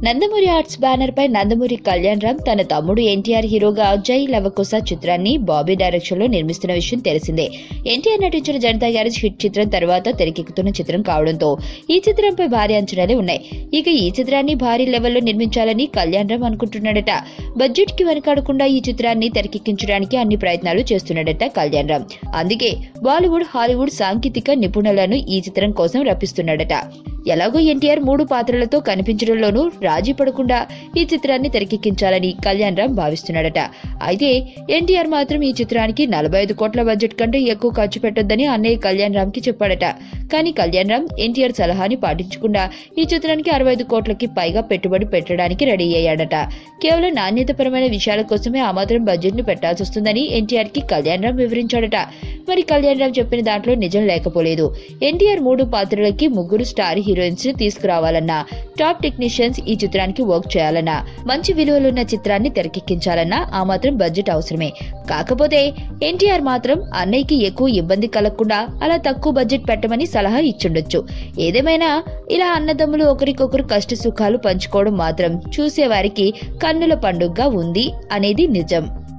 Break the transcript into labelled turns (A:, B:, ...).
A: Nandamuri arts banner పై నందమూరి కళ్యాణ్ రామ్ తన తమ్ముడు ఎన్టీఆర్ హీరోగా జై లవకుశ చిత్రాన్ని బాబీ డైరెక్షన్ లో నిర్మిస్తున్న విషయం తెలిసిందే ఎన్టీఆర్ నటించిన జనతా గ్యారేజ్ హిట్ చిత్రం తర్వాత తెరకెక్కుతున్న చిత్రం కావడంతో ఈ చిత్రంపై భారీ అంచనాలే ఉన్నాయి ఇక ఈ చిత్రాన్ని భారీ లెవెల్లో నిర్మించాలని కళ్యాణ్ రామ్ అనుకుంటున్నాడట బడ్జెట్ కి వెనకాడకుండా ఈ చిత్రాన్ని తెరకెక్కించడానికి అన్ని ప్రయత్నాలు చేస్తున్నాడట కళ్యాణ్ రామ్ అందుకే బాలీవుడ్ హాలీవుడ్ సాంకేతిక నిపుణులను ఈ చిత్రం కోసం రప్పిస్తున్నాడట ఎలాగో ఎన్టీఆర్ మూడు పాత్రలతో కనిపించడంలోనూ రాజీ పడకుండా ఈ చిత్రాన్ని తెరకెక్కించాలని కళ్యాణ్ రామ్ భావిస్తున్నాడట అయితే ఎన్టీఆర్ మాత్రం ఈ చిత్రానికి నలభై ఐదు కోట్ల బడ్జెట్ కంటే ఎక్కువ ఖర్చు పెట్టొద్దని అన్నయ్య కళ్యాణ్ రామ్ కి చెప్పాడట కానీ కళ్యాణ్ రామ్ ఎన్టీఆర్ సలహాని పాటించకుండా ఈ చిత్రానికి అరవై ఐదు కోట్లకి పైగా పెట్టుబడి పెట్టడానికి రెడీ అయ్యాడట కేవలం నాణ్యతపరమైన విషయాల కోసమే ఆ మాత్రం బడ్జెట్ ను పెట్టాల్సి వస్తుందని ఎన్టీఆర్ కి కళ్యాణ్ రామ్ వివరించాడట మరి కళ్యాణ్ రామ్ చెప్పిన దాంట్లో నిజం లేకపోలేదు ఎన్టీఆర్ మూడు పాత్రలకి ముగ్గురు స్టార్ హీరోయిన్స్ ని తీసుకురావాలన్నా టాప్ టెక్నీషియన్స్ ఈ చిత్రానికి వర్క్ చేయాలన్నా మంచి విలువలున్న చిత్రాన్ని తెరకెక్కించాలన్నా ఆ మాత్రం బడ్జెట్ అవసరమే కాకపోతే ఎన్టీఆర్ మాత్రం అన్నయ్యకి ఎక్కువ ఇబ్బంది కలగకుండా అలా తక్కువ బడ్జెట్ పెట్టమని సలహా ఇచ్చుండొచ్చు ఏదేమైనా ఇలా అన్నదమ్ములు ఒకరికొకరు కష్ట సుఖాలు పంచుకోవడం మాత్రం చూసేవారికి కన్నుల పండుగగా ఉంది అనేది నిజం